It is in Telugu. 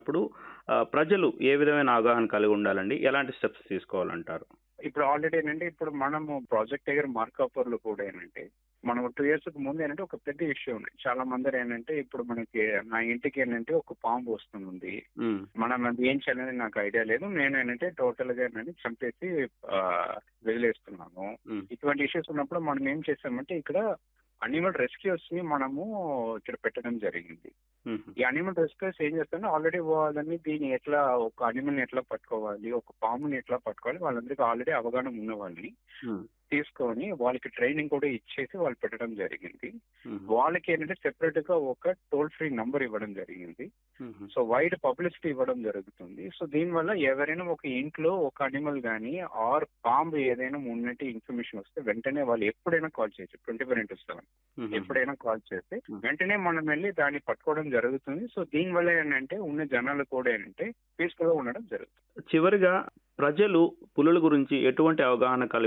ఇప్పుడు ఆహ్, ప్రజలు ఏ విధమైన అవగాహన కలిగి ఉండాలండి? ఎలాంటి స్టెప్స్ తీసుకోవాలంటారు? ఇప్పుడు ఆల్రెడీ ఏంటంటే ఇప్పుడు మనము ప్రాజెక్ట్ దగ్గర మార్కాపర్లో కూడా ఏంటంటే మనం టూ ఇయర్స్ ముందు ఏంటంటే ఒక పెద్ద ఇష్యూ ఉంది చాలా మంది ఏంటంటే ఇప్పుడు మనకి నా ఇంటికి ఏంటంటే ఒక పాము వస్తుంది హ్మ్. మనం అది ఏం చేయాలని నాకు ఐడియా లేదు నేను ఏంటంటే టోటల్ గా ఏంటంటే చంపేసి ఆ, వదిలేస్తున్నాను హ్మ్. ఇటువంటి ఇష్యూస్ ఉన్నప్పుడు మనం ఏం చేసామంటే ఇక్కడ అనిమల్ రెస్క్యూస్ ని మనము ఇక్కడ పెట్టడం జరిగింది హుహు. ఈ అనిమల్ రెస్క్యూస్ ఏం చేస్తారంటే ఆల్రెడీ వాళ్ళని దీన్ని ఎట్లా ఒక అనిమల్ ని ఎట్లా పట్టుకోవాలి ఒక పాముని ఎట్లా పట్టుకోవాలి వాళ్ళందరికీ ఆల్రెడీ అవగాహన ఉన్న వాళ్ళని హ్మ్. తీసుకొని వాళ్ళకి ట్రైనింగ్ కూడా ఇచ్చేసి వాళ్ళు పెట్టడం జరిగింది హుహు. వాళ్ళకి ఏంటంటే సెపరేట్ గా ఒక టోల్ ఫ్రీ నంబర్ ఇవ్వడం జరిగింది హుహు. సో వైడ్ పబ్లిసిటీ ఇవ్వడం జరుగుతుంది సో దీనివల్ల ఎవరైనా ఒక ఇంట్లో ఒక అనిమల్ కానీ ఆర్ పాంబు ఏదైనా ఉన్నట్టు ఇన్ఫర్మేషన్ వస్తే వెంటనే వాళ్ళు ఎప్పుడైనా కాల్ చేయొచ్చు ట్వంటీ ఫోర్ ఇంటూ సెవెన్ హుహు. ఎప్పుడైనా కాల్ చేస్తే Hmm. వెంటనే మనం వెళ్ళి దాన్ని పట్టుకోవడం జరుగుతుంది సో దీని వల్ల ఏంటంటే ఉన్న జనాలు కూడా ఏంటంటే పీస్ఫుల్ గా ఉండడం జరుగుతుంది చివరిగా ప్రజలు పులుల గురించి ఎటువంటి అవగాహన కలిగి